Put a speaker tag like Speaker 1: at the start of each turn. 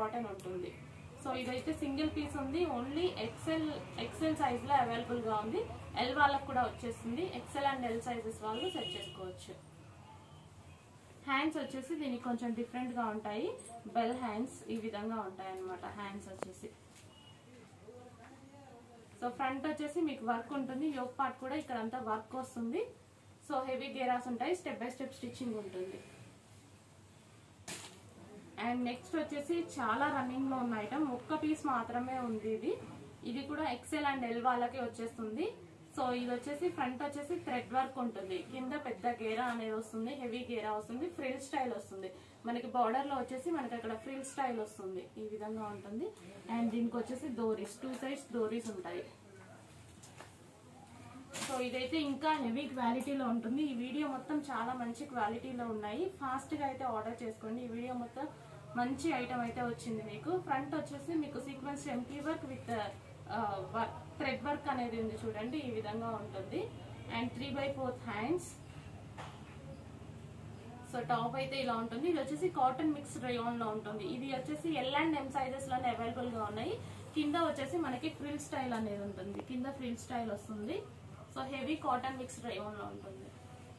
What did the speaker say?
Speaker 1: cotton ఉంటుంది so ఇదైతే single piece ఉంది ఓన్లీ ఎక్సెల్ ఎక్సెల్ సైజ్ లో అవైలబుల్ గా ఉంది ఎల్ వాళ్ళకి కూడా వచ్చేస్తుంది ఎక్సెల్ అండ్ ఎల్ సైజెస్ వాళ్ళు సెట్ చేసుకోవచ్చు హ్యాండ్స్ వచ్చేసి దీనికి కొంచెం డిఫరెంట్ గా ఉంటాయి బెల్ హ్యాండ్స్ ఈ విధంగా ఉంటాయి అన్నమాట హ్యాండ్స్ వచ్చేసి సో ఫ్రంట్ వచ్చేసి మీకు వర్క్ ఉంటుంది యోగ్ పార్ట్ కూడా ఇక్కడ అంతా వర్క్ వస్తుంది సో హెవీ గేరాస్ ఉంటాయి స్టెప్ బై స్టెప్ స్టిచ్చింగ్ ఉంటుంది అండ్ నెక్స్ట్ వచ్చేసి చాలా రన్నింగ్ లో ఉన్న ఐటమ్ ఒక్క పీస్ మాత్రమే ఉంది ఇది ఇది కూడా ఎక్సెల్ అండ్ ఎల్ వాళ్ళకి వచ్చేస్తుంది సో ఇది వచ్చేసి ఫ్రంట్ వచ్చేసి థ్రెడ్ వర్క్ ఉంటుంది కింద పెద్ద గేరా అనేది వస్తుంది హెవీ గేరా వస్తుంది ఫ్రిల్ స్టైల్ వస్తుంది మనకి బార్డర్ లో వచ్చేసి మనకి అక్కడ ఫ్రిల్ స్టైల్ వస్తుంది ఈ విధంగా ఉంటుంది అండ్ దీనికి వచ్చేసి డోరీస్ టూ సైడ్స్ డోరీస్ ఉంటాయి సో ఇదైతే ఇంకా హెవీ క్వాలిటీలో ఉంటుంది ఈ వీడియో మొత్తం చాలా మంచి క్వాలిటీలో ఉన్నాయి ఫాస్ట్ గా అయితే ఆర్డర్ చేసుకోండి ఈ వీడియో మొత్తం మంచి ఐటమ్ అయితే వచ్చింది మీకు ఫ్రంట్ వచ్చేసి మీకు సీక్వెన్స్ ఎంపీ వర్క్ విత్ థ్రెడ్ వర్క్ అనేది ఉంది చూడండి ఈ విధంగా ఉంటుంది and three by fourth hands so top అయితే ఇలా ఉంటుంది ఇది వచ్చేసి కాటన్ మిక్స్ రేయాన్ లో ఉంటుంది ఇది వచ్చేసి ఎల్ అండ్ ఎం సైజెస్ లోనే అవైలబుల్ గా ఉన్నాయి కింద వచ్చేసి మనకి ఫ్రిల్ స్టైల్ అనేది ఉంటుంది కింద ఫ్రిల్ స్టైల్ వస్తుంది so heavy cotton mix rayon లో ఉంటుంది